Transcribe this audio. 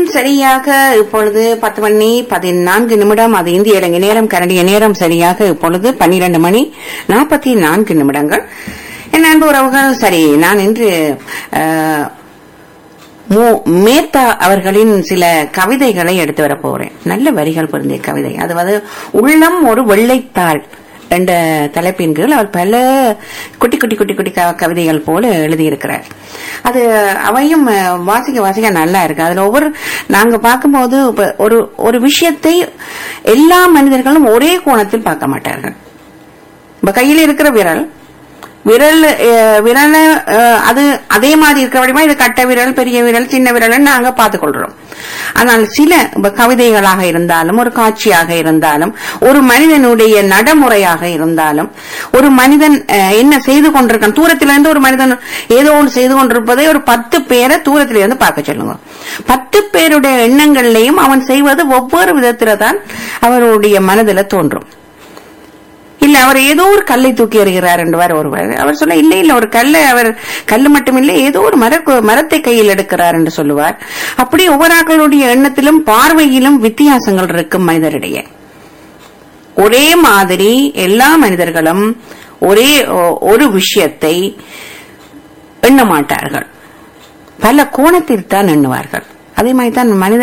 சரியாக இப்பொழுது பத்து மணி பதினான்கு நிமிடம் அது இந்திய இலங்கை நேரம் கரண்டிய நேரம் சரியாக இப்பொழுது பன்னிரண்டு மணி நாற்பத்தி நான்கு நிமிடங்கள் என் அன்பு உறவுகள் சரி நான் இன்று அஹ், மு- மேத்தா அவர்களின் சில கவிதைகளை எடுத்து வரப் போறேன் நல்ல வரிகள் பொருந்திய கவிதை அது வந்து உள்ளம் ஒரு வெள்ளைத்தாள் என்ற தலைப்பின் கீழ் அவர் பல குட்டி குட்டி குட்டி குட்டி க- கவிதைகள் போல எழுதியிருக்கிறார் அது அவையும் அஹ், வாசிக்க வாசிக்க நல்லா இருக்கு அதுல ஒவ்வொரு நாங்க பார்க்கும்போது இப்ப ஒரு ஒரு விஷயத்தை எல்லா மனிதர்களும் ஒரே கோணத்தில் பார்க்க மாட்டார்கள் இப்ப கையில இருக்கிற விரல் விரல் அஹ், விரல அஹ், அது அதே மாதிரி இருக்கிறபடிமா இது கட்ட விரல் பெரிய விரல் சின்ன விரல் நாங்க பார்த்துக் கொள்றோம் ஆனால் சில இப்ப கவிதைகளாக இருந்தாலும் ஒரு காட்சியாக இருந்தாலும் ஒரு மனிதனுடைய நடைமுறையாக இருந்தாலும் ஒரு மனிதன் அஹ், என்ன செய்து கொண்டிருக்கான் தூரத்திலிருந்து ஒரு மனிதன் ஏதோ ஒன்று செய்து கொண்டிருப்பதை ஒரு பத்து பேரை தூரத்திலிருந்து பார்க்க சொல்லுங்க பத்து பேருடைய எண்ணங்கள்லையும் அவன் செய்வது ஒவ்வொரு விதத்தில தான் அவருடைய மனதில தோன்றும் இல்ல அவர் ஏதோ ஒரு கல்லை தூக்கி எறிகிறார் என்றுவார் ஒருவர் அவர் சொல்ல இல்ல இல்ல ஒரு கல்லை அவர் கல்லு மட்டுமில்லை ஏதோ ஒரு மர மரத்தை கையில் எடுக்கிறார் என்று சொல்லுவார் அப்படி ஒவ்வொரு ஆக்களுடைய எண்ணத்திலும் பார்வையிலும் வித்தியாசங்கள் இருக்கும் மனிதரிடையே ஒரே மாதிரி எல்லா மனிதர்களும் ஒரே ஒ- ஒரு விஷயத்தை எண்ண மாட்டார்கள் பல கோணத்தில் தான் எண்ணுவார்கள் அதே மாதிரி தான் மனித